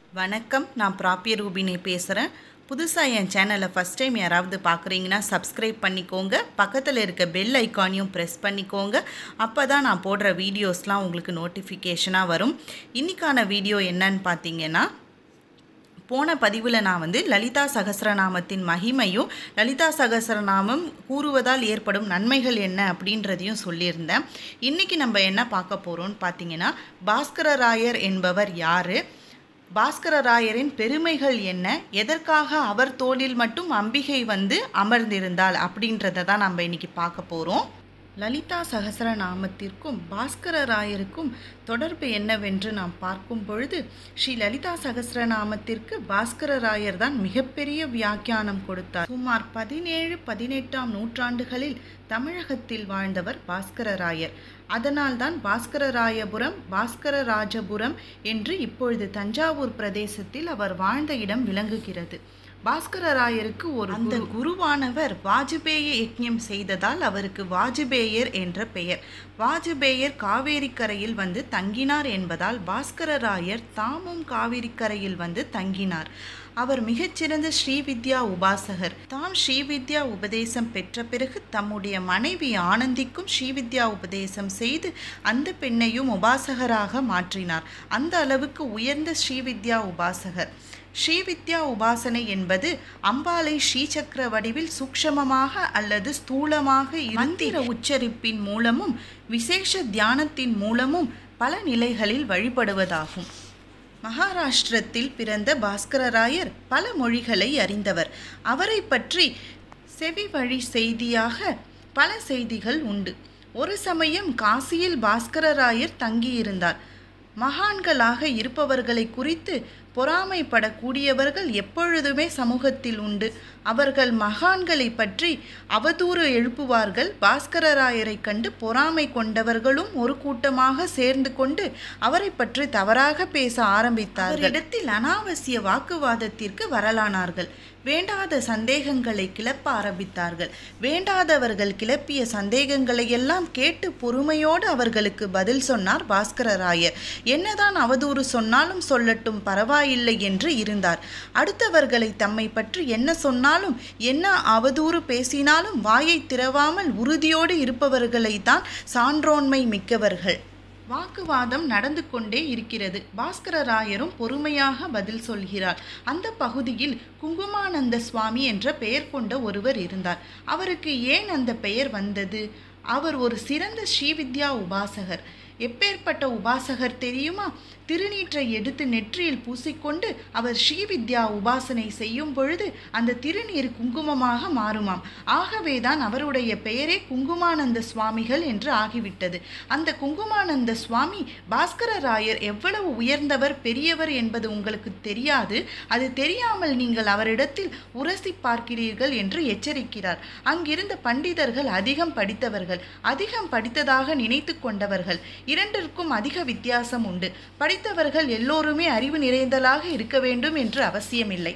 வணக்கம் நான் ப்ராப்பிய ரூபினி பேசுகிறேன் புதுசாக என் சேனலை ஃபஸ்ட் டைம் யாராவது பார்க்குறீங்கன்னா சப்ஸ்கிரைப் பண்ணிக்கோங்க பக்கத்தில் இருக்க பெல் ஐக்கானையும் ப்ரெஸ் பண்ணிக்கோங்க அப்போ தான் நான் போடுற வீடியோஸ்லாம் உங்களுக்கு நோட்டிஃபிகேஷனாக வரும் இன்றைக்கான வீடியோ என்னன்னு பார்த்தீங்கன்னா போன பதிவில் நான் வந்து லலிதா சகஸ்ரநாமத்தின் மகிமையும் லலிதா சகஸ்ரநாமம் கூறுவதால் ஏற்படும் நன்மைகள் என்ன அப்படின்றதையும் சொல்லியிருந்தேன் இன்றைக்கி நம்ம என்ன பார்க்க போகிறோம்னு பார்த்தீங்கன்னா பாஸ்கரராயர் என்பவர் யார் பாஸ்கரராயரின் பெருமைகள் என்ன எதற்காக அவர் தோளில் மட்டும் அம்பிகை வந்து அமர்ந்திருந்தாள் அப்படின்றத தான் நம்ம இன்னைக்கு பார்க்க போகிறோம் லலிதா சகசரநாமத்திற்கும் பாஸ்கரராயருக்கும் தொடர்பு என்னவென்று நாம் பார்க்கும் பொழுது ஸ்ரீ லலிதா சகசரநாமத்திற்கு பாஸ்கரராயர் தான் மிகப்பெரிய வியாக்கியானம் கொடுத்தார் சுமார் பதினேழு பதினெட்டாம் நூற்றாண்டுகளில் தமிழகத்தில் வாழ்ந்தவர் பாஸ்கரராயர் அதனால்தான் பாஸ்கரராயபுரம் பாஸ்கரராஜபுரம் என்று இப்பொழுது தஞ்சாவூர் பிரதேசத்தில் அவர் வாழ்ந்த இடம் விளங்குகிறது பாஸ்கரராயருக்கு ஒரு அந்த குருவானவர் வாஜபேய யஜ்ஞம் செய்ததால் அவருக்கு வாஜபேயர் என்ற பெயர் வாஜபேயர் காவேரி கரையில் வந்து தங்கினார் என்பதால் பாஸ்கரராயர் தாமும் காவேரி கரையில் வந்து தங்கினார் அவர் மிகச்சிறந்த ஸ்ரீவித்யா உபாசகர் தாம் ஸ்ரீவித்யா உபதேசம் பெற்ற பிறகு தம்முடைய மனைவி ஆனந்திக்கும் ஸ்ரீவித்யா உபதேசம் செய்து அந்த பெண்ணையும் உபாசகராக மாற்றினார் அந்த அளவுக்கு உயர்ந்த ஸ்ரீவித்யா உபாசகர் ஸ்ரீவித்யா உபாசனை என்பது அம்பாலை ஸ்ரீசக்கர வடிவில் சூக்ஷமமாக அல்லது ஸ்தூலமாக மந்திர உச்சரிப்பின் மூலமும் விசேஷ தியானத்தின் மூலமும் பல நிலைகளில் வழிபடுவதாகும் மகாராஷ்டிரத்தில் பிறந்த பாஸ்கரராயர் பல மொழிகளை அறிந்தவர் அவரை பற்றி செவி வழி செய்தியாக பல செய்திகள் உண்டு ஒரு சமயம் காசியில் பாஸ்கரராயர் தங்கியிருந்தார் மகான்களாக இருப்பவர்களை குறித்து பொறாமைப்படக்கூடியவர்கள் எப்பொழுதுமே சமூகத்தில் உண்டு அவர்கள் மகான்களை பற்றி அவதூறு எழுப்புவார்கள் பாஸ்கரராயரை கண்டு பொறாமை கொண்டவர்களும் ஒரு கூட்டமாக சேர்ந்து கொண்டு அவரை பற்றி தவறாக பேச ஆரம்பித்தார்கள் இடத்தில் அனாவசிய வாக்குவாதத்திற்கு வரலானார்கள் வேண்டாத சந்தேகங்களை கிளப்ப ஆரம்பித்தார்கள் வேண்டாதவர்கள் கிளப்பிய சந்தேகங்களை எல்லாம் கேட்டு பொறுமையோடு அவர்களுக்கு பதில் சொன்னார் பாஸ்கரராயர் என்னதான் அவதூறு சொன்னாலும் சொல்லட்டும் பரவாயில்லை என்று இருந்தார் அடுத்தவர்களை தம்மை பற்றி என்ன சொன்னாலும் என்ன அவதூறு பேசினாலும் வாயை திறவாமல் உறுதியோடு இருப்பவர்களை தான் சான்றோன்மை மிக்கவர்கள் வாக்குவாதம் நடந்து கொண்டே இருக்கிறது பாஸ்கரராயரும் பொறுமையாக பதில் சொல்கிறார் அந்த பகுதியில் குங்குமானந்த சுவாமி என்ற பெயர் கொண்ட ஒருவர் இருந்தார் அவருக்கு ஏன் அந்த பெயர் வந்தது அவர் ஒரு சிறந்த ஸ்ரீவித்யா உபாசகர் எப்பேற்பட்ட உபாசகர் தெரியுமா திருநீற்றை எடுத்து நெற்றியில் பூசிக்கொண்டு அவர் ஸ்ரீவித்யா உபாசனை செய்யும் பொழுது அந்த திருநீர் குங்குமமாக மாறுமாம் ஆகவேதான் அவருடைய பெயரே குங்குமானந்த சுவாமிகள் என்று ஆகிவிட்டது அந்த குங்குமானந்த சுவாமி பாஸ்கரராயர் எவ்வளவு உயர்ந்தவர் பெரியவர் என்பது உங்களுக்கு தெரியாது அது தெரியாமல் நீங்கள் அவரிடத்தில் உரசி பார்க்கிறீர்கள் என்று எச்சரிக்கிறார் அங்கிருந்த பண்டிதர்கள் அதிகம் படித்தவர்கள் அதிகம் படித்ததாக நினைத்து கொண்டவர்கள் இரண்டிற்கும் அதிக வித்தியாசம் உண்டு படித்தவர்கள் எல்லோருமே அறிவு நிறைந்தலாக இருக்க வேண்டும் என்று அவசியமில்லை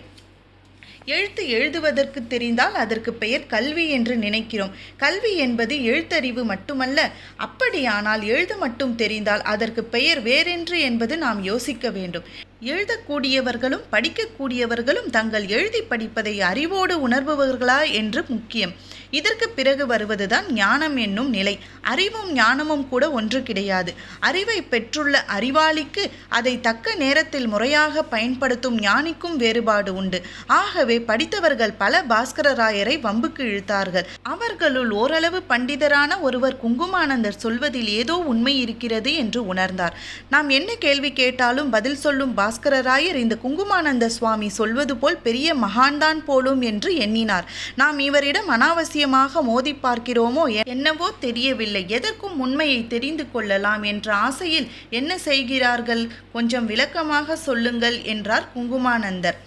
எழுத்து எழுதுவதற்கு தெரிந்தால் அதற்கு பெயர் கல்வி என்று நினைக்கிறோம் கல்வி என்பது எழுத்தறிவு மட்டுமல்ல அப்படியானால் எழுத மட்டும் தெரிந்தால் அதற்கு பெயர் வேறென்று என்பது நாம் யோசிக்க வேண்டும் எழுதக்கூடியவர்களும் படிக்கக்கூடியவர்களும் தங்கள் எழுதி படிப்பதை அறிவோடு உணர்பவர்களா என்று முக்கியம் இதற்கு பிறகு வருவதுதான் ஞானம் என்னும் நிலை அறிவும் ஞானமும் கூட ஒன்று கிடையாது அறிவை பெற்றுள்ள அறிவாளிக்கு அதை தக்க நேரத்தில் முறையாக பயன்படுத்தும் ஞானிக்கும் வேறுபாடு உண்டு ஆகவே படித்தவர்கள் பல பாஸ்கரராயரை வம்புக்கு இழுத்தார்கள் அவர்களுள் ஓரளவு பண்டிதரான ஒருவர் குங்குமானந்தர் சொல்வதில் ஏதோ உண்மை இருக்கிறது என்று உணர்ந்தார் நாம் என்ன கேள்வி கேட்டாலும் பதில் சொல்லும் பாஸ்கரராயர் இந்த குங்குமானந்த சுவாமி சொல்வது போல் பெரிய மகான்தான் போலும் என்று எண்ணினார் நாம் இவரிடம் அனாவசியமாக மோதி பார்க்கிறோமோ என்னவோ தெரியவில்லை எதற்கும் உண்மையை தெரிந்து கொள்ளலாம் என்ற ஆசையில் என்ன செய்கிறார்கள் கொஞ்சம் விளக்கமாக சொல்லுங்கள் என்றார் குங்குமானந்தர்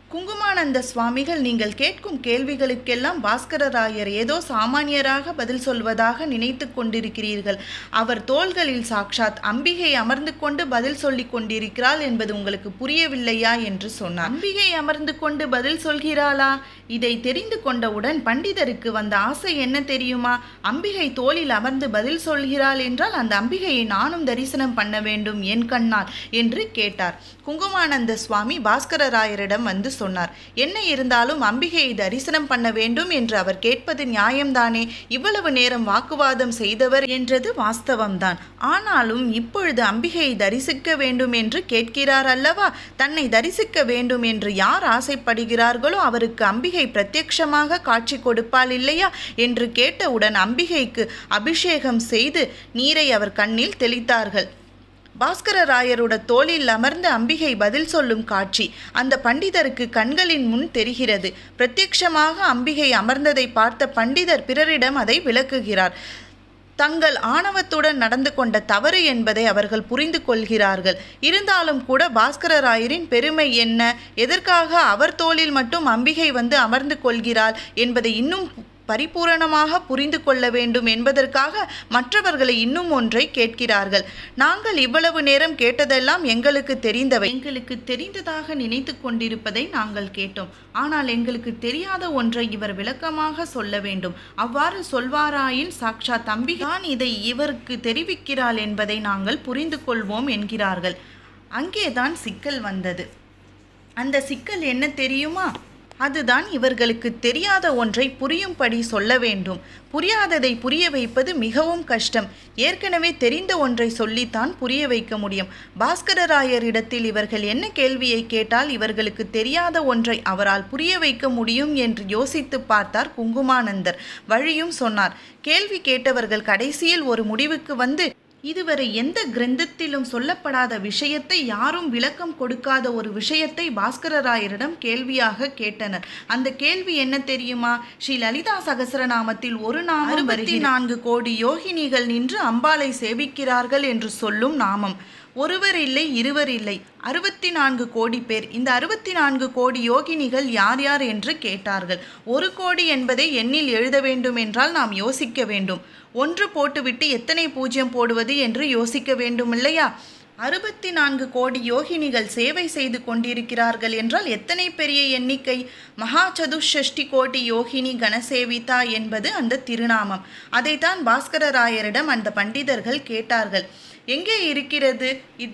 குங்குமானந்த சுவாமிகள் நீங்கள் கேட்கும் கேள்விகளுக்கெல்லாம் பாஸ்கரராயர் ஏதோ சாமானியராக பதில் சொல்வதாக நினைத்து கொண்டிருக்கிறீர்கள் அவர் தோள்களில் சாக்ஷாத் அம்பிகை அமர்ந்து கொண்டு பதில் சொல்லிக் கொண்டிருக்கிறாள் என்பது உங்களுக்கு புரியவில்லையா என்று சொன்னார் அம்பிகை அமர்ந்து கொண்டு பதில் சொல்கிறாளா இதை தெரிந்து கொண்டவுடன் பண்டிதருக்கு வந்த ஆசை என்ன தெரியுமா அம்பிகை தோளில் அமர்ந்து பதில் சொல்கிறாள் என்றால் அந்த அம்பிகையை நானும் தரிசனம் பண்ண வேண்டும் என் கண்ணால் என்று கேட்டார் குங்குமானந்த சுவாமி பாஸ்கரராயரிடம் வந்து சொன்னார் என்ன இருந்தாலும் அம்பிகையை தரிசனம் பண்ண வேண்டும் என்று அவர் கேட்பது நியாயம்தானே இவ்வளவு நேரம் வாக்குவாதம் செய்தவர் என்றது வாஸ்தவம்தான் ஆனாலும் இப்பொழுது அம்பிகையை தரிசிக்க வேண்டும் என்று கேட்கிறார் அல்லவா தன்னை தரிசிக்க வேண்டும் என்று யார் ஆசைப்படுகிறார்களோ அவருக்கு அம்பிகை பிரத்யட்சமாக காட்சி கொடுப்பாள் இல்லையா என்று கேட்டவுடன் அம்பிகைக்கு அபிஷேகம் செய்து நீரை அவர் கண்ணில் தெளித்தார்கள் பாஸ்கரராயரோட தோளில் அமர்ந்த அம்பிகை பதில் சொல்லும் காட்சி அந்த பண்டிதருக்கு கண்களின் முன் தெரிகிறது பிரத்யட்சமாக அம்பிகை அமர்ந்ததை பார்த்த பண்டிதர் பிறரிடம் அதை விளக்குகிறார் தங்கள் ஆணவத்துடன் நடந்து கொண்ட தவறு என்பதை அவர்கள் புரிந்து கொள்கிறார்கள் இருந்தாலும் கூட பாஸ்கரராயரின் பெருமை என்ன எதற்காக அவர் தோளில் மட்டும் அம்பிகை வந்து அமர்ந்து கொள்கிறாள் என்பதை இன்னும் பரிபூரணமாக புரிந்து கொள்ள வேண்டும் என்பதற்காக மற்றவர்களை இன்னும் ஒன்றை கேட்கிறார்கள் நாங்கள் இவ்வளவு நேரம் கேட்டதெல்லாம் எங்களுக்கு தெரிந்தவை எங்களுக்கு தெரிந்ததாக நினைத்து கொண்டிருப்பதை நாங்கள் கேட்டோம் ஆனால் எங்களுக்கு தெரியாத ஒன்றை இவர் விளக்கமாக சொல்ல வேண்டும் அவ்வாறு சொல்வாராயின் சாக்ஷா தம்பிதான் இதை இவருக்கு தெரிவிக்கிறாள் என்பதை நாங்கள் புரிந்து கொள்வோம் என்கிறார்கள் அங்கேதான் சிக்கல் வந்தது அந்த சிக்கல் என்ன தெரியுமா அதுதான் இவர்களுக்கு தெரியாத ஒன்றை புரியும்படி சொல்ல வேண்டும் புரியாததை புரிய வைப்பது மிகவும் கஷ்டம் ஏற்கனவே தெரிந்த ஒன்றை சொல்லித்தான் புரிய வைக்க முடியும் பாஸ்கரராயரிடத்தில் இவர்கள் என்ன கேள்வியை கேட்டால் இவர்களுக்கு தெரியாத ஒன்றை அவரால் புரிய வைக்க முடியும் என்று யோசித்து பார்த்தார் குங்குமானந்தர் வழியும் சொன்னார் கேள்வி கேட்டவர்கள் கடைசியில் ஒரு முடிவுக்கு வந்து இதுவரை எந்த கிரந்தத்திலும் சொல்லப்படாத விஷயத்தை யாரும் விளக்கம் கொடுக்காத ஒரு விஷயத்தை பாஸ்கரராயரிடம் கேள்வியாக கேட்டனர் அந்த கேள்வி என்ன தெரியுமா ஸ்ரீ லலிதா சகசரநாமத்தில் ஒரு நாமம் அறுபத்தி நான்கு கோடி யோகினிகள் நின்று அம்பாளை சேவிக்கிறார்கள் என்று சொல்லும் நாமம் ஒருவர் இல்லை இருவர் இல்லை அறுபத்தி நான்கு கோடி பேர் இந்த அறுபத்தி நான்கு கோடி யோகினிகள் யார் யார் என்று கேட்டார்கள் ஒரு கோடி என்பதை எண்ணில் எழுத வேண்டும் என்றால் நாம் யோசிக்க வேண்டும் ஒன்று போட்டுவிட்டு எத்தனை பூஜ்யம் போடுவது என்று யோசிக்க வேண்டும் இல்லையா அறுபத்தி நான்கு கோடி யோகினிகள் சேவை செய்து கொண்டிருக்கிறார்கள் என்றால் எத்தனை பெரிய எண்ணிக்கை மகா சதுஷ்டி கோடி யோகினி கணசேவிதா என்பது அந்த திருநாமம் அதைத்தான் பாஸ்கரராயரிடம் அந்த பண்டிதர்கள் கேட்டார்கள் எங்கே இருக்கிறது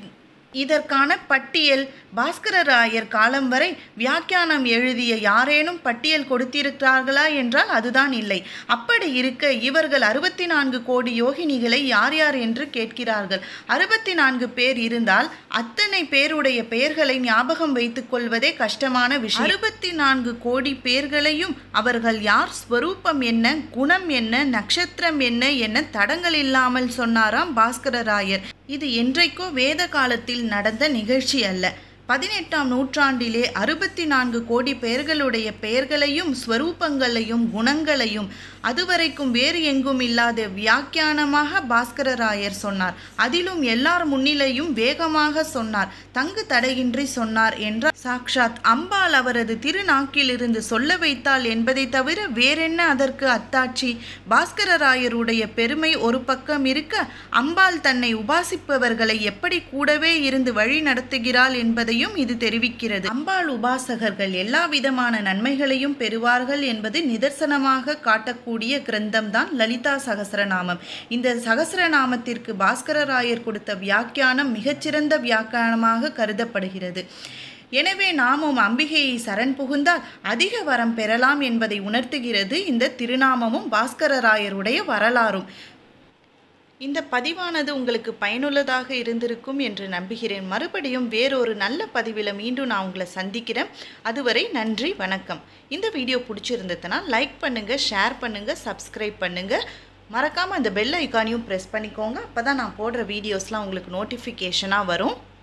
இதற்கான பட்டியல் பாஸ்கரராயர் காலம் வரை வியாக்கியானம் எழுதிய யாரேனும் பட்டியல் கொடுத்திருக்கிறார்களா என்றால் அதுதான் இல்லை அப்படி இருக்க இவர்கள் அறுபத்தி நான்கு கோடி யோகினிகளை யார் யார் என்று கேட்கிறார்கள் அறுபத்தி நான்கு பேர் இருந்தால் அத்தனை பேருடைய பெயர்களை ஞாபகம் வைத்துக் கொள்வதே கஷ்டமான விஷயம் அறுபத்தி நான்கு கோடி பேர்களையும் அவர்கள் யார் ஸ்வரூபம் என்ன குணம் என்ன நட்சத்திரம் என்ன என தடங்கள் இல்லாமல் சொன்னாராம் பாஸ்கரராயர் இது என்றைக்கோ வேத காலத்தில் நடந்த நிகழ்ச்சி அல்ல பதினெட்டாம் நூற்றாண்டிலே அறுபத்தி நான்கு கோடி பெயர்களுடைய பெயர்களையும் ஸ்வரூபங்களையும் குணங்களையும் அதுவரைக்கும் வேறு எங்கும் இல்லாத வியாக்கியானமாக பாஸ்கரராயர் சொன்னார் அதிலும் எல்லார் முன்னிலையும் வேகமாக சொன்னார் தங்கு தடையின்றி சொன்னார் என்ற சாக்ஷாத் அம்பாள் அவரது திருநாக்கிலிருந்து சொல்ல வைத்தாள் என்பதை தவிர வேறென்ன அதற்கு அத்தாட்சி பாஸ்கரராயருடைய பெருமை ஒரு பக்கம் இருக்க அம்பாள் தன்னை உபாசிப்பவர்களை எப்படி கூடவே இருந்து வழி நடத்துகிறாள் என்பதையும் இது தெரிவிக்கிறது அம்பாள் உபாசகர்கள் எல்லா விதமான நன்மைகளையும் பெறுவார்கள் என்பது நிதர்சனமாக காட்டக்கூடிய கிரந்தம்தான் லலிதா சகசரநாமம் இந்த சகசரநாமத்திற்கு பாஸ்கரராயர் கொடுத்த வியாக்கியானம் மிகச்சிறந்த வியாக்கியானமாக கருதப்படுகிறது எனவே நாமும் அம்பிகையை சரண் புகுந்தால் அதிக வரம் பெறலாம் என்பதை உணர்த்துகிறது இந்த திருநாமமும் பாஸ்கரராயருடைய வரலாறும் இந்த பதிவானது உங்களுக்கு பயனுள்ளதாக இருந்திருக்கும் என்று நம்புகிறேன் மறுபடியும் வேறொரு நல்ல பதிவில் மீண்டும் நான் உங்களை சந்திக்கிறேன் அதுவரை நன்றி வணக்கம் இந்த வீடியோ பிடிச்சிருந்ததுன்னா லைக் பண்ணுங்கள் ஷேர் பண்ணுங்கள் சப்ஸ்கிரைப் பண்ணுங்கள் மறக்காமல் அந்த பெல் ஐக்கானையும் ப்ரெஸ் பண்ணிக்கோங்க அப்போ தான் நான் போடுற வீடியோஸ்லாம் உங்களுக்கு நோட்டிஃபிகேஷனாக வரும்